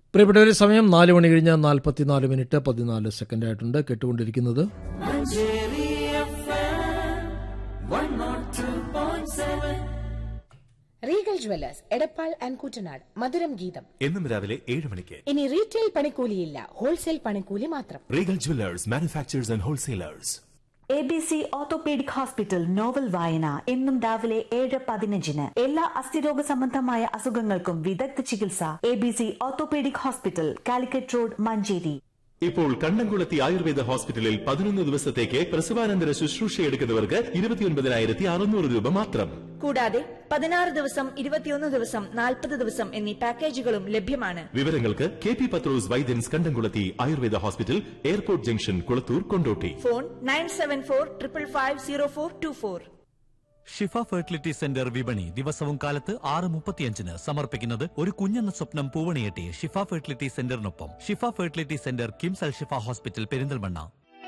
പ്രിയപ്പെട്ടവരെ സമയം നാല് മണി കഴിഞ്ഞ് നാൽപ്പത്തിനാല് മിനിറ്റ് പതിനാല് സെക്കൻഡ് ആയിട്ടുണ്ട് കേട്ടുകൊണ്ടിരിക്കുന്നത് Regal Jewellers Edappal and Kuttanad മധുരം ഗീതം എന്നും രാവിലെ ഏഴ് മണിക്ക് ഇനി റീറ്റെയിൽ പണിക്കൂലിയില്ല ഹോൾസെയിൽ പണിക്കൂലി മാത്രം Regal Jewellers manufacturers and wholesalers A B C orthopaedic hospital novel വായന എന്നും രാവിലെ ഏഴ് പതിനഞ്ചിന് എല്ലാ അസ്ഥിരോഗ സംബന്ധമായ അസുഖങ്ങൾക്കും വിദഗ്ധ ചികിത്സ A B C orthopaedic hospital Calicut road Manjeri ഇപ്പോൾ കണ്ണംകുളത്തി ആയുർവേദ ഹോസ്പിറ്റലിൽ പതിനൊന്ന് ദിവസത്തേക്ക് പ്രസവാനന്തര ശുശ്രൂഷ എടുക്കുന്നവർക്ക് ഇരുപത്തിയൊൻപതിനായിരത്തി അറുന്നൂറ് രൂപ മാത്രം കൂടാതെ പതിനാറ് ദിവസം ഇരുപത്തിയൊന്ന് ദിവസം നാൽപ്പത് ദിവസം എന്നീ പാക്കേജുകളും ലഭ്യമാണ് വിവരങ്ങൾക്ക് K P Pathros Vaidyans Kandamkulathi Ayurveda hospital airport junction Kulathur Kondotty phone nine seven four triple five zero four two four Shifa fertility centre വിപണി ദിവസവും കാലത്ത് ആറ് മുപ്പത്തിയഞ്ചിന് സമർപ്പിക്കുന്നത് ഒരു കുഞ്ഞെന്ന സ്വപ്നം പൂവണിയെട്ടി ഷിഫ ഫെർട്ടിലിറ്റി സെന്ററിനൊപ്പം Shifa fertility centre KIMS Al Shifa hospital Perinthalmanna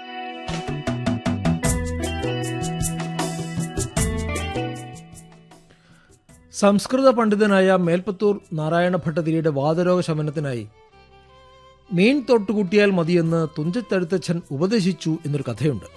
സംസ്കൃത പണ്ഡിതനായ മേൽപ്പത്തൂർ നാരായണ ഭട്ടതിരിയുടെ വാതരോഗ ശമനത്തിനായി മീൻ തൊട്ടുകൂട്ടിയാൽ മതിയെന്ന് തുഞ്ചത്തെഴുത്തച്ഛൻ ഉപദേശിച്ചു എന്നൊരു കഥയുണ്ട്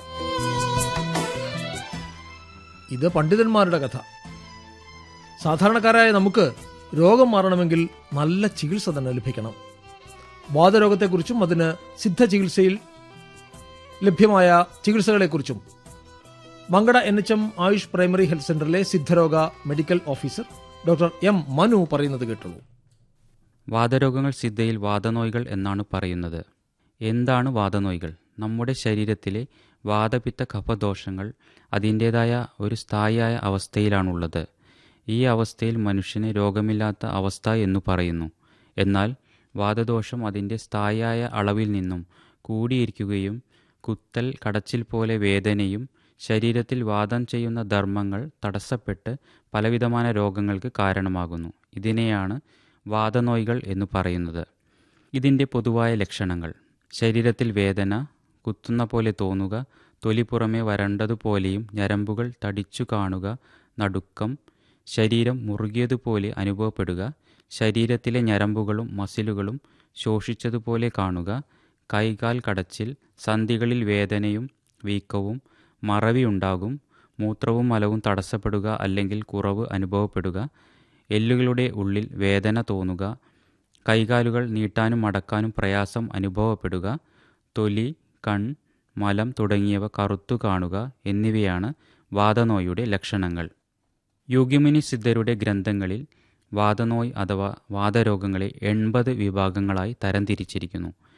ഇത് പണ്ഡിതന്മാരുടെ കഥ സാധാരണക്കാരായ നമുക്ക് രോഗം മാറണമെങ്കിൽ നല്ല ചികിത്സ തന്നെ ലഭിക്കണം വാതരോഗത്തെക്കുറിച്ചും അതിന് സിദ്ധ ചികിത്സയിൽ ലഭ്യമായ ചികിത്സകളെക്കുറിച്ചും Mankada N H M AYUSH primary health സെന്ററിലെ സിദ്ധരോഗ medical officer doctor M Manu പറയുന്നത് കേട്ടുള്ളൂ വാതരോഗങ്ങൾ സിദ്ധയിൽ വാതനോയ്കൾ എന്നാണ് പറയുന്നത് എന്താണ് വാതനോയ്കൾ നമ്മുടെ ശരീരത്തിലെ വാതപിത്ത കഫദോഷങ്ങൾ അതിൻ്റേതായ ഒരു സ്ഥായിയായ അവസ്ഥയിലാണുള്ളത് ഈ അവസ്ഥയിൽ മനുഷ്യന് രോഗമില്ലാത്ത അവസ്ഥ എന്നു പറയുന്നു എന്നാൽ വാതദോഷം അതിൻ്റെ സ്ഥായിയായ അളവിൽ നിന്നും കൂടിയിരിക്കുകയും കുത്തൽ കടച്ചിൽ പോലെ വേദനയും ശരീരത്തിൽ വാദം ചെയ്യുന്ന ധർമ്മങ്ങൾ തടസ്സപ്പെട്ട് പലവിധമായ രോഗങ്ങൾക്ക് കാരണമാകുന്നു ഇതിനെയാണ് വാതനോയ്കൾ എന്ന് പറയുന്നത് ഇതിൻ്റെ പൊതുവായ ലക്ഷണങ്ങൾ ശരീരത്തിൽ വേദന കുത്തുന്ന പോലെ തോന്നുക തൊലി പുറമെ വരണ്ടതുപോലെയും ഞരമ്പുകൾ തടിച്ചു കാണുക നടുക്കം ശരീരം മുറുകിയതുപോലെ അനുഭവപ്പെടുക ശരീരത്തിലെ ഞരമ്പുകളും മസിലുകളും ശോഷിച്ചതുപോലെ കാണുക കൈകാൽ കടച്ചിൽ സന്ധികളിൽ വേദനയും വീക്കവും മറവി ഉണ്ടാകും മൂത്രവും മലവും തടസ്സപ്പെടുക അല്ലെങ്കിൽ കുറവ് അനുഭവപ്പെടുക എല്ലുകളുടെ ഉള്ളിൽ വേദന തോന്നുക കൈകാലുകൾ നീട്ടാനും മടക്കാനും പ്രയാസം അനുഭവപ്പെടുക തൊലി കൺ മലം തുടങ്ങിയവ കറുത്തു കാണുക എന്നിവയാണ് വാതനോയുടെ ലക്ഷണങ്ങൾ യുഗ്യമുനി സിദ്ധരുടെ ഗ്രന്ഥങ്ങളിൽ വാതനോയ് അഥവാ വാതരോഗങ്ങളെ എൺപത് വിഭാഗങ്ങളായി തരംതിരിച്ചിരിക്കുന്നു